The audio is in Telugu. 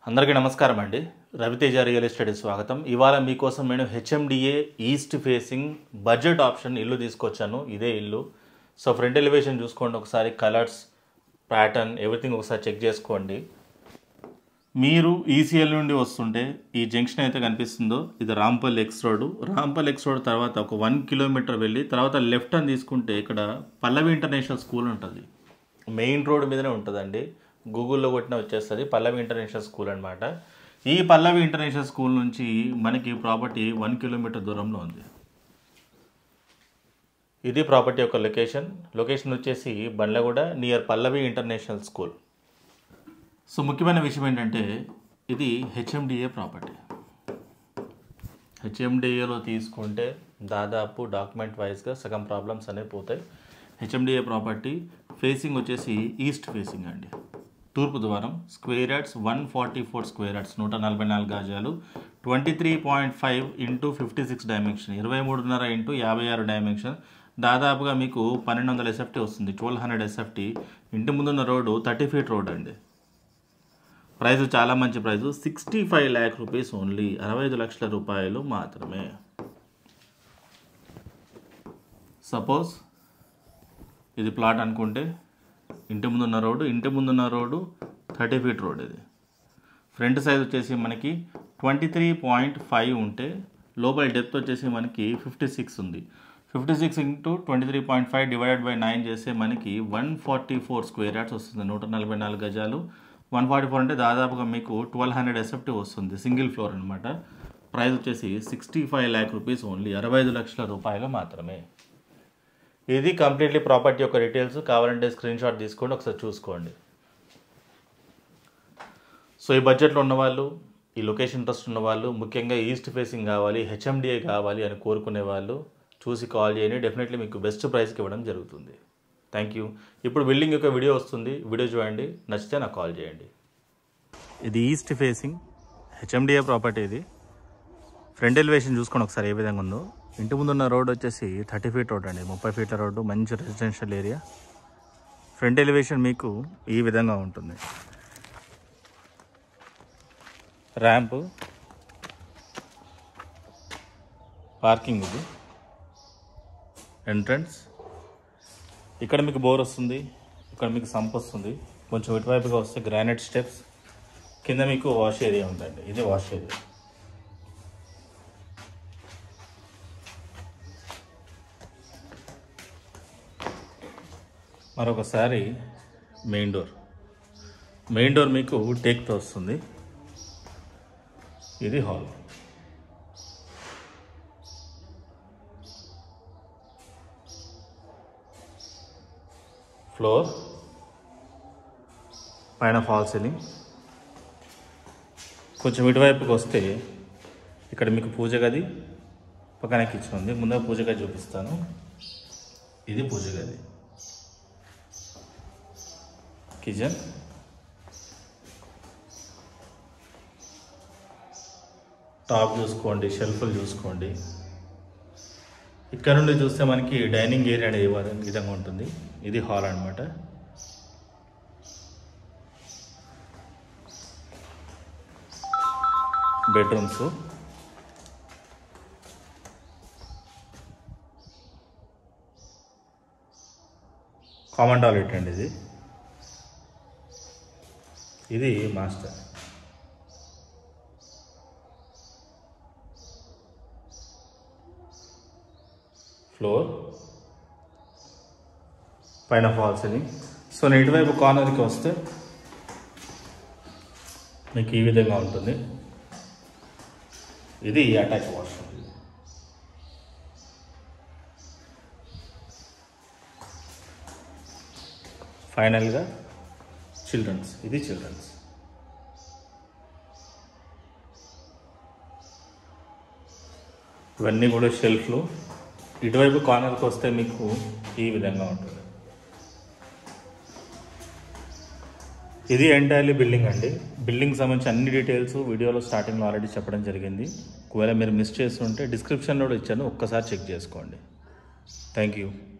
అందరికీ నమస్కారం అండి రవితేజ రియల్ ఎస్టేట్ స్వాగతం ఇవాళ మీకోసం నేను HMDA east facing budget option ఇల్లు తీసుకొచ్చాను ఇదే ఇల్లు సో ఫ్రంట్ ఎలివేషన్ చూసుకోండి ఒకసారి కలర్స్ ప్యాటర్న్ ఎవ్రీథింగ్ ఒకసారి చెక్ చేసుకోండి మీరు ఈసీఎల్ నుండి వస్తుంటే ఈ జంక్షన్ అయితే కనిపిస్తుందో ఇది Rampal X road Rampal X road తర్వాత ఒక వన్ కిలోమీటర్ వెళ్ళి తర్వాత లెఫ్ట్ టర్న్ తీసుకుంటే ఇక్కడ పల్లవి ఇంటర్నేషనల్ స్కూల్ ఉంటుంది మెయిన్ రోడ్ మీదనే ఉంటుందండి గూగుల్లో కొట్టిన వచ్చేస్తుంది పల్లవి ఇంటర్నేషనల్ స్కూల్ అనమాట ఈ పల్లవి ఇంటర్నేషనల్ స్కూల్ నుంచి మనకి ప్రాపర్టీ వన్ కిలోమీటర్ దూరంలో ఉంది ఇది ప్రాపర్టీ యొక్క లొకేషన్ లొకేషన్ వచ్చేసి Bandlaguda near Pallavi international school so ముఖ్యమైన విషయం ఏంటంటే ఇది హెచ్ఎండిఏ ప్రాపర్టీ హెచ్ఎండిఏలో తీసుకుంటే దాదాపు డాక్యుమెంట్ వైజ్గా సగం ప్రాబ్లమ్స్ అనేవి పోతాయి హెచ్ఎండిఏ ప్రాపర్టీ ఫేసింగ్ వచ్చేసి ఈస్ట్ ఫేసింగ్ అండి తూర్పు ద్వారం square yards one forty four square yards నూట నలభై నాలుగు గజాలు twenty three point five into fifty six dimension ఇరవై మూడున్నర ఇంటూ యాభై ఆరు డైమెన్షన్ దాదాపుగా మీకు పన్నెండు వందల ఎస్ఎఫ్టీ వస్తుంది ట్వెల్వ్ హండ్రెడ్ ఎస్ఎఫ్టీ ఇంటి ముందున్న రోడ్డు థర్టీ ఫీట్ రోడ్ అండి ప్రైస్ చాలా మంచి price sixty five lakh rupees only అరవై ఐదు లక్షల రూపాయలు మాత్రమే సపోజ్ ఇది ప్లాట్ అనుకుంటే ఇంటి ముందున్న రోడ్డు ఇంటి ముందున్న రోడ్డు థర్టీ ఫీట్ రోడ్ ఇది ఫ్రంట్ సైజ్ వచ్చేసి మనకి ట్వంటీ త్రీ పాయింట్ ఫైవ్ ఉంటే లోపల డెప్త్ వచ్చేసి మనకి ఫిఫ్టీ సిక్స్ ఉంది fifty six into twenty three point five divided by nine చేస్తే మనకి one forty four square yards వస్తుంది నూట నలభై నాలుగు గజాలు వన్ ఫార్టీ ఫోర్ అంటే దాదాపుగా మీకు ట్వెల్వ్ హండ్రెడ్ ఎస్ఎఫ్టీ వస్తుంది సింగిల్ ఫ్లోర్ అనమాట ప్రైస్ వచ్చేసి sixty five lakh rupees only అరవై ఐదు లక్షల రూపాయలు మాత్రమే ఇది కంప్లీట్లీ ప్రాపర్టీ యొక్క డీటెయిల్స్ కావాలంటే స్క్రీన్ షాట్ తీసుకోండి ఒకసారి చూసుకోండి సో ఈ బడ్జెట్లో ఉన్నవాళ్ళు ఈ లొకేషన్ ఇంట్రెస్ట్ ఉన్నవాళ్ళు ముఖ్యంగా ఈస్ట్ ఫేసింగ్ కావాలి హెచ్ఎండిఏ కావాలి అని కోరుకునే వాళ్ళు చూసి కాల్ చేయండి డెఫినెట్లీ మీకు బెస్ట్ ప్రైస్కి ఇవ్వడం జరుగుతుంది థ్యాంక్ యూ ఇప్పుడు బిల్డింగ్ యొక్క వీడియో వస్తుంది వీడియో చూడండి నచ్చితే నాకు కాల్ చేయండి ఇది ఈస్ట్ ఫేసింగ్ హెచ్ఎండిఏ ప్రాపర్టీ ఇది ఫ్రంట్ ఎలివేషన్ చూసుకోండి ఒకసారి ఏ విధంగా ఉందో ఇంటి ముందున్న రోడ్ వచ్చేసి థర్టీ ఫీట్ రోడ్ అండి ముప్పై ఫీట్ల రోడ్డు మంచి రెసిడెన్షియల్ ఏరియా ఫ్రంట్ ఎలివేషన్ మీకు ఈ విధంగా ఉంటుంది ర్యాంప్ పార్కింగ్ ఇది ఎంట్రన్స్ ఇక్కడ మీకు బోర్ వస్తుంది ఇక్కడ మీకు సంప్ వస్తుంది కొంచెం ఇటువైపుగా వస్తే గ్రానైట్ స్టెప్స్ కింద మీకు వాష్ ఏరియా ఉందండి ఇది వాష్ ఏరియా మరొకసారి మెయిన్ డోర్ మెయిన్ డోర్ మీకు టేక్తో వస్తుంది ఇది హాల్ ఫ్లోర్ పైన ఫాల్ సీలింగ్ కొంచెం ఇటువైపుకి వస్తే ఇక్కడ మీకు పూజ గది పక్కన కిచెన్ ఉంది ముందుగా పూజ గది చూపిస్తాను ఇది పూజ గది కిచెన్ టాప్ చూసుకోండి షెల్ఫ్లు చూసుకోండి ఇక్కడ నుండి చూస్తే మనకి డైనింగ్ ఏరియా అనేది ఈ విధంగా ఉంటుంది ఇది హాల్ అనమాట బెడ్రూమ్స్ కామన్ టాయిలెట్ అండి ఇది ఇది మాస్టర్ ఫ్లోర్ పైన ఫాల్ సీలింగ్ సో నేను ఇటువైపు కార్నర్కి వస్తే మీకు ఈ విధంగా ఉంటుంది ఇది అటాచ్ వాష్రూమ్ ఫైనల్గా చిల్డ్రన్స్ ఇది చిల్డ్రన్స్ ఇవన్నీ కూడా షెల్ఫ్లు ఇటువైపు కార్నర్కి వస్తే మీకు ఈ విధంగా ఉంటుంది ఇది ఎంటైర్లీ బిల్డింగ్ అండి బిల్డింగ్ సంబంధించి అన్ని డీటెయిల్స్ వీడియోలో స్టార్టింగ్లో ఆల్రెడీ చెప్పడం జరిగింది ఒకవేళ మీరు మిస్ చేస్తుంటే డిస్క్రిప్షన్లో కూడా ఇచ్చాను ఒక్కసారి చెక్ చేసుకోండి థ్యాంక్ యూ